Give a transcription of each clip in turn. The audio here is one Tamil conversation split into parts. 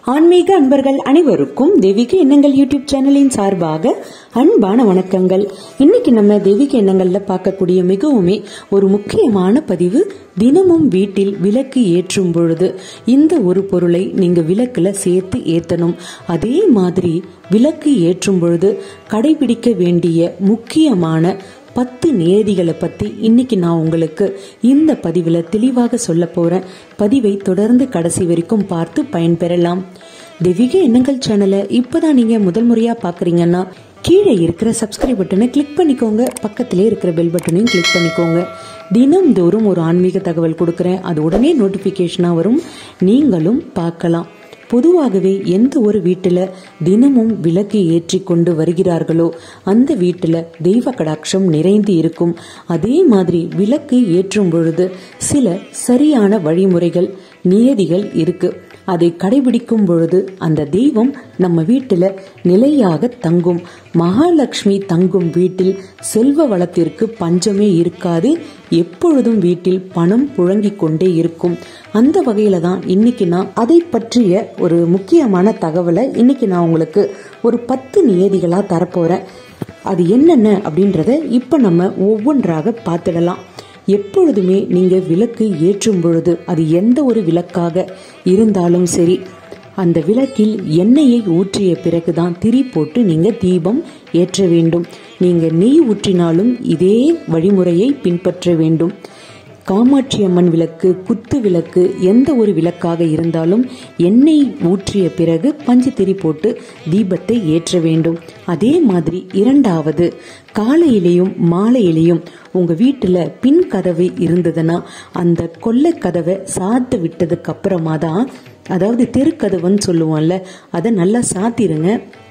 ஆன்மீக அன்பர்கள் அனைவருக்கும் தெய்வீக எண்ணங்கள் யூடியூப் சேனலின் சார்பாக அன்பான வணக்கங்கள் இன்னைக்கு நம்ம தெய்வீக எண்ணங்கள்ல பார்க்கக்கூடிய மிகவுமே ஒரு முக்கியமான பதிவு தினமும் வீட்டில் விளக்கு ஏற்றும் பொழுது இந்த ஒரு பொருளை நீங்க விளக்குல சேர்த்து ஏத்தணும் அதே மாதிரி விளக்கு ஏற்றும் பொழுது கடைபிடிக்க வேண்டிய முக்கியமான பத்து நியதிகளை பத்தி இன்னைக்கு நான் உங்களுக்கு இந்த பதிவுல தெளிவாக சொல்ல போறேன் பதிவை தொடர்ந்து கடைசி வரைக்கும் பார்த்து பயன்பெறலாம் தெய்வீக எண்ணங்கள் சேனலை இப்பதான் நீங்க முதல் முறையா பாக்குறீங்கன்னா கீழே இருக்கிற சப்ஸ்கிரைப் பட்டனை கிளிக் பண்ணிக்கோங்க பக்கத்திலே இருக்கிற பெல் பட்டனையும் கிளிக் பண்ணிக்கோங்க தினம்தோறும் ஒரு ஆன்மீக தகவல் கொடுக்குறேன் அது உடனே நோட்டிபிகேஷனா வரும் நீங்களும் பார்க்கலாம் பொதுவாகவே எந்த ஒரு வீட்டுல தினமும் விளக்கு ஏற்றி கொண்டு வருகிறார்களோ அந்த வீட்டுல தெய்வ கடாட்சம் நிறைந்து இருக்கும் அதே மாதிரி விளக்கு ஏற்றும் பொழுது சில சரியான வழிமுறைகள் நியதிகள் இருக்கு அதை கடைபிடிக்கும் பொழுது அந்த தெய்வம் நம்ம வீட்டுல நிலையாக தங்கும் மகாலட்சுமி தங்கும் வீட்டில் செல்வ வளத்திற்கு பஞ்சமே இருக்காது எப்பொழுதும் வீட்டில் பணம் புழங்கிக் கொண்டே இருக்கும் அந்த வகையில தான் இன்னைக்கு நான் அதை பற்றிய ஒரு முக்கியமான தகவலை இன்னைக்கு நான் உங்களுக்கு ஒரு பத்து நியதிகளா தரப்போறேன் அது என்னென்ன அப்படின்றத இப்ப நம்ம ஒவ்வொன்றாக பார்த்துடலாம் எப்பொழுதுமே நீங்க விளக்கு ஏற்றும் பொழுது அது எந்த ஒரு விளக்காக இருந்தாலும் சரி அந்த விளக்கில் எண்ணெயை ஊற்றிய பிறகுதான் திரி போட்டு நீங்க தீபம் ஏற்ற வேண்டும் நீங்க நெய் ஊற்றினாலும் இதே வழிமுறையை பின்பற்ற வேண்டும் காமாட்சி அம்மன் விளக்கு குத்து விளக்கு எந்த ஒரு விளக்காக இருந்தாலும் எண்ணெய் ஊற்றிய பிறகு பஞ்சு திரி போட்டு தீபத்தை ஏற்ற வேண்டும் அதே மாதிரி இரண்டாவது காலையிலையும் மாலையிலையும் உங்க வீட்டுல பின் கதவு இருந்ததுன்னா அந்த கொல்லை கதவை சாத்து விட்டதுக்கு அப்புறமா தான் அதாவது தெருக்கதவுன்னு சொல்லுவோம்ல அதை நல்லா சாத்திருங்க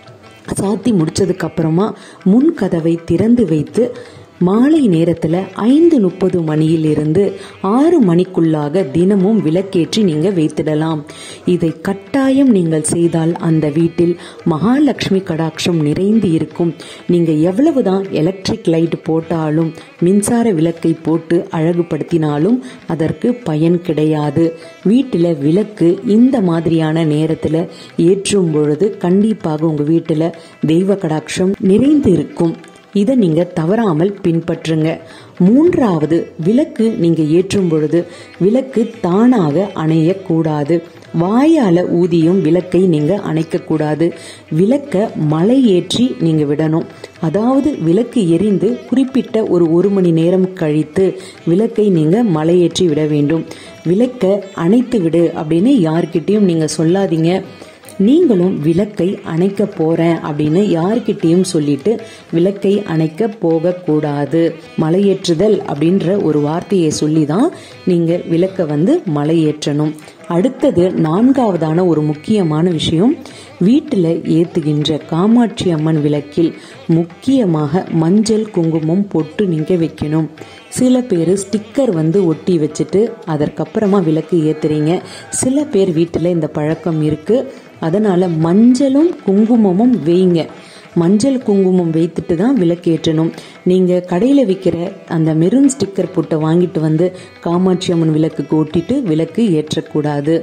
சாத்தி முடிச்சதுக்கு அப்புறமா முன் கதவை திறந்து வைத்து மாலை நேரத்துல ஐந்து முப்பது மணியிலிருந்து ஆறு மணிக்குள்ளாக தினமும் விளக்கேற்றி நீங்க வைத்திடலாம் இதை கட்டாயம் நீங்கள் செய்தால் அந்த வீட்டில் மகாலட்சுமி கடாட்சம் நிறைந்து இருக்கும் நீங்க எவ்வளவுதான் எலக்ட்ரிக் லைட் போட்டாலும் மின்சார விளக்கை போட்டு அழகுபடுத்தினாலும் அதற்கு பயன் கிடையாது வீட்டில் விளக்கு இந்த மாதிரியான நேரத்துல ஏற்றும் பொழுது கண்டிப்பாக உங்க வீட்டுல தெய்வ கடாட்சம் நிறைந்து இருக்கும் இதை நீங்க தவறாமல் பின்பற்றுங்க மூன்றாவது விளக்கு நீங்க ஏற்றும் பொழுது விளக்கு தானாக அணையக்கூடாது வாயால ஊதியும் விளக்கை நீங்க அணைக்க கூடாது விளக்க மலை ஏற்றி நீங்க விடணும் அதாவது விளக்கு எரிந்து குறிப்பிட்ட ஒரு ஒரு மணி நேரம் கழித்து விளக்கை நீங்க மலையேற்றி விட வேண்டும் விளக்க அணைத்து விடு அப்படின்னு யார்கிட்டயும் நீங்க சொல்லாதீங்க நீங்களும் விளக்கை அணைக்க போறேன் அப்படின்னு யார்கிட்டயும் சொல்லிட்டு விளக்கை அணைக்க போக கூடாது மலையேற்றுதல் அப்படின்ற ஒரு வார்த்தையை சொல்லி தான் நீங்க விளக்க வந்து மலையேற்றணும் அடுத்தது நான்காவதான ஒரு முக்கியமான விஷயம் வீட்டில் ஏத்துகின்ற காமாட்சி அம்மன் விளக்கில் முக்கியமாக மஞ்சள் குங்குமம் பொட்டு நீங்க வைக்கணும் சில பேர் ஸ்டிக்கர் வந்து ஒட்டி வச்சுட்டு அதற்கப்புறமா விளக்கு ஏத்துறீங்க சில பேர் வீட்டில் இந்த பழக்கம் இருக்கு அதனால மஞ்சளும் குங்குமமும் வைங்க மஞ்சள் குங்குமம் வைத்துட்டு தான் விளக்கு ஏற்றணும் நீங்க கடையில விற்கிற அந்த மெரூன் ஸ்டிக்கர் போட்ட வாங்கிட்டு வந்து காமாட்சி அம்மன் விளக்குக்கு ஒட்டிட்டு விளக்கு ஏற்றக்கூடாது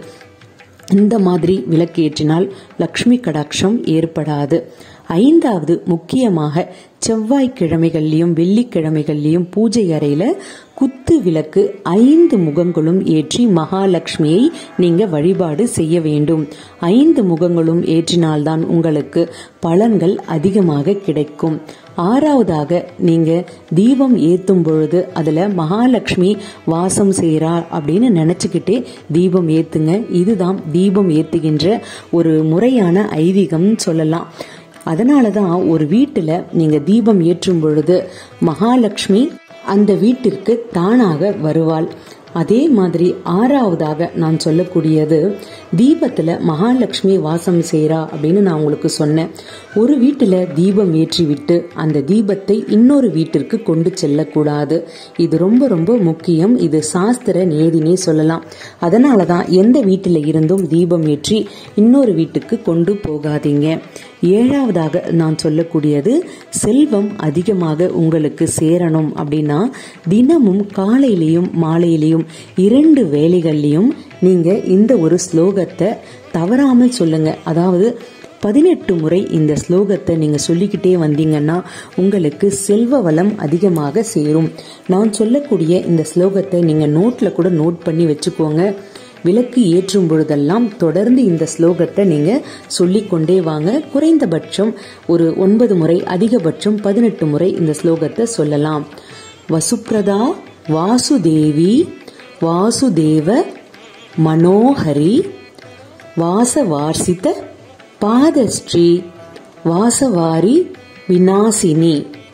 இந்த மாதிரி விளக்கு ஏற்றினால் லக்ஷ்மி கடாட்சம் ஏற்படாது ஐந்தாவது முக்கியமாக செவ்வாய்க்கிழமைகள்லையும் வெள்ளிக்கிழமைகள்லையும் பூஜை அறையில குத்து விளக்கு ஐந்து முகங்களும் ஏற்றி மகாலட்சுமியை நீங்க வழிபாடு செய்ய வேண்டும் ஐந்து முகங்களும் ஏற்றினால்தான் உங்களுக்கு பலன்கள் அதிகமாக கிடைக்கும் ஆறாவதாக நீங்க தீபம் ஏத்தும் பொழுது அதுல மகாலட்சுமி வாசம் செய்யறா அப்படின்னு நினைச்சுக்கிட்டே தீபம் ஏத்துங்க இதுதான் தீபம் ஏத்துகின்ற ஒரு முறையான ஐதீகம் சொல்லலாம் அதனால தான் ஒரு வீட்டில் நீங்கள் தீபம் ஏற்றும் பொழுது மகாலட்சுமி அந்த வீட்டிற்கு தானாக வருவாள் அதே மாதிரி ஆறாவதாக நான் சொல்லக்கூடியது தீபத்துல மகாலட்சுமி வாசம் செய்யறா அப்படின்னு நான் உங்களுக்கு சொன்னேன் ஒரு வீட்டுல தீபம் ஏற்றி விட்டு அந்த தீபத்தை இன்னொரு வீட்டிற்கு கொண்டு செல்லக்கூடாது இது ரொம்ப ரொம்ப முக்கியம் இது சாஸ்திர நேதினே சொல்லலாம் அதனாலதான் எந்த வீட்டில இருந்தும் தீபம் ஏற்றி இன்னொரு வீட்டுக்கு கொண்டு போகாதீங்க ஏழாவதாக நான் சொல்லக்கூடியது செல்வம் அதிகமாக உங்களுக்கு சேரணும் அப்படின்னா தினமும் காலையிலையும் மாலையிலையும் இரண்டு வேலைகள்லையும் நீங்க இந்த ஒரு ஸ்லோகத்தை தவறாமல் சொல்லுங்க அதாவது பதினெட்டு முறை இந்த ஸ்லோகத்தை நீங்க சொல்லிக்கிட்டே வந்தீங்கன்னா உங்களுக்கு செல்வ வளம் அதிகமாக சேரும் நான் சொல்லக்கூடிய இந்த ஸ்லோகத்தை நீங்க நோட்ல கூட நோட் பண்ணி வச்சுக்கோங்க விளக்கு ஏற்றும் பொழுதெல்லாம் தொடர்ந்து இந்த ஸ்லோகத்தை நீங்க சொல்லிக்கொண்டே வாங்க குறைந்தபட்சம் ஒரு ஒன்பது முறை அதிகபட்சம் பதினெட்டு முறை இந்த ஸ்லோகத்தை சொல்லலாம் வசுப்ரதா வாசுதேவி வாசுதேவ மனோஹரி வாசவார்சித பாதஸ்ரீ வாசவாரி விநாசினி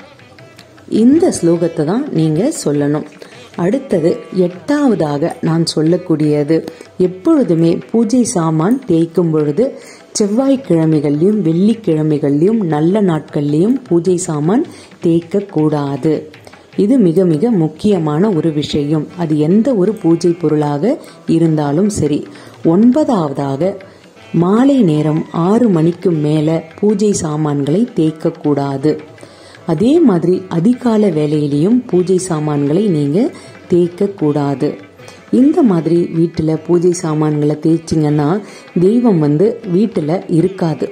இந்த ஸ்லோகத்தை தான் நீங்க சொல்லணும் அடுத்தது எட்டாவதாக நான் சொல்லக்கூடியது எப்பொழுதுமே பூஜை சாமான் தேய்க்கும் பொழுது செவ்வாய்க்கிழமைகள்லையும் வெள்ளிக்கிழமைகள்லையும் நல்ல நாட்கள்லையும் பூஜை சாமான் தேய்க்க கூடாது இது மிக மிக முக்கியமான ஒரு விஷயம் அது எந்த ஒரு பூஜை பொருளாக இருந்தாலும் சரி ஒன்பதாவதாக மாலை நேரம் ஆறு மணிக்கு மேல பூஜை சாமான்களை தேய்க்க கூடாது அதே மாதிரி அதிகால வேலையிலையும் பூஜை சாமான்களை நீங்க தேய்க்க கூடாது இந்த மாதிரி வீட்டில் பூஜை சாமான்களை தேய்ச்சிங்கன்னா தெய்வம் வந்து வீட்டில் இருக்காது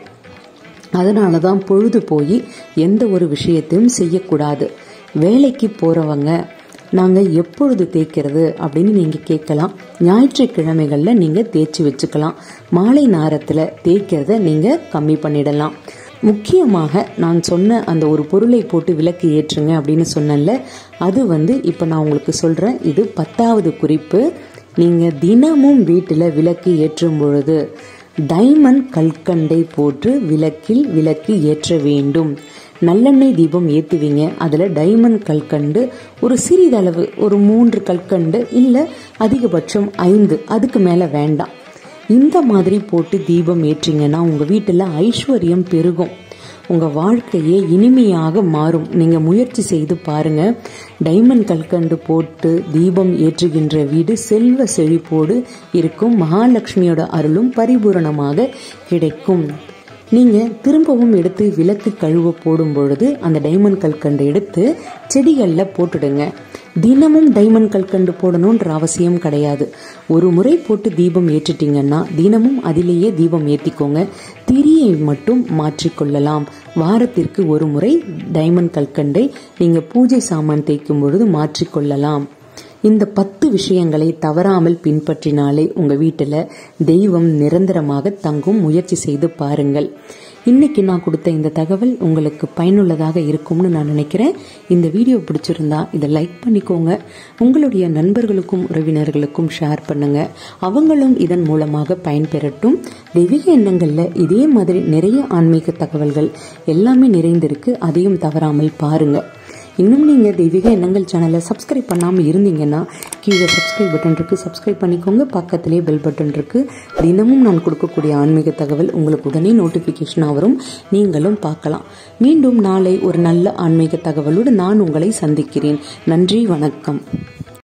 அதனால தான் பொழுது போய் எந்த ஒரு விஷயத்தையும் செய்யக்கூடாது வேலைக்கு போறவங்க நாங்கள் எப்பொழுது தேய்க்கிறது அப்படின்னு நீங்கள் கேட்கலாம் ஞாயிற்றுக்கிழமைகளில் நீங்கள் தேய்ச்சி வச்சுக்கலாம் மாலை நேரத்தில் தேய்க்கிறத நீங்கள் கம்மி பண்ணிடலாம் முக்கியமாக நான் சொன்ன அந்த ஒரு பொருளை போட்டு விளக்கு ஏற்றுங்க அப்படின்னு சொன்னேன்ல அது வந்து இப்போ நான் உங்களுக்கு சொல்கிறேன் இது பத்தாவது குறிப்பு நீங்கள் தினமும் வீட்டில் விளக்கு ஏற்றும் பொழுது டைமண்ட் கல்கண்டை போட்டு விளக்கில் விளக்கு ஏற்ற வேண்டும் நல்லெண்ணெய் தீபம் ஏற்றுவீங்க அதில் டைமண்ட் கல்கண்டு ஒரு சிறிதளவு ஒரு மூன்று கல்கண்டு இல்லை அதிகபட்சம் ஐந்து அதுக்கு மேலே வேண்டாம் இந்த மாதிரி போட்டு தீபம் ஏற்றிங்கன்னா உங்கள் வீட்டில் ஐஸ்வர்யம் பெருகும் உங்கள் வாழ்க்கையே இனிமையாக மாறும் நீங்கள் முயற்சி செய்து பாருங்க டைமண்ட் கல்கண்டு போட்டு தீபம் ஏற்றுகின்ற வீடு செல்வ செழிப்போடு இருக்கும் மகாலட்சுமியோட அருளும் பரிபூரணமாக கிடைக்கும் நீங்க திரும்பவும் எடுத்து விளக்கு கழுவ போடும் பொழுது அந்த டைமண்ட் கல்கண்டு எடுத்து செடிகள்ல போட்டுடுங்க தினமும் டைமண்ட் கல்கண்டு போடணுன்ற அவசியம் கிடையாது ஒரு முறை போட்டு தீபம் ஏற்றிட்டீங்கன்னா தினமும் அதிலேயே தீபம் ஏற்றிக்கோங்க திரியை மட்டும் மாற்றிக்கொள்ளலாம் வாரத்திற்கு ஒரு முறை டைமண்ட் கல்கண்டை நீங்க பூஜை சாமான் தேய்க்கும் பொழுது மாற்றிக்கொள்ளலாம் இந்த பத்து விஷயங்களை தவறாமல் பின்பற்றினாலே உங்க வீட்டுல தெய்வம் நிரந்தரமாக தங்கும் முயற்சி செய்து பாருங்கள் இன்னைக்கு நான் கொடுத்த இந்த தகவல் உங்களுக்கு பயனுள்ளதாக இருக்கும்னு நான் நினைக்கிறேன் இந்த வீடியோ பிடிச்சிருந்தா இதை லைக் பண்ணிக்கோங்க உங்களுடைய நண்பர்களுக்கும் உறவினர்களுக்கும் ஷேர் பண்ணுங்க அவங்களும் இதன் மூலமாக பயன்பெறட்டும் தெய்வீக எண்ணங்கள்ல இதே மாதிரி நிறைய ஆன்மீக தகவல்கள் எல்லாமே நிறைந்திருக்கு அதையும் தவறாமல் பாருங்க இன்னும் நீங்கள் தெய்வீக எண்ணங்கள் சேனலை சப்ஸ்கிரைப் பண்ணாமல் இருந்தீங்கன்னா கீழே சப்ஸ்கிரைப் பட்டன் இருக்குது சப்ஸ்கிரைப் பண்ணிக்கோங்க பக்கத்திலே பெல் பட்டன் இருக்குது தினமும் நான் கொடுக்கக்கூடிய ஆன்மீக தகவல் உங்களுக்கு உடனே நோட்டிஃபிகேஷனாக வரும் நீங்களும் பார்க்கலாம் மீண்டும் நாளை ஒரு நல்ல ஆன்மீக தகவலோடு நான் உங்களை சந்திக்கிறேன் நன்றி வணக்கம்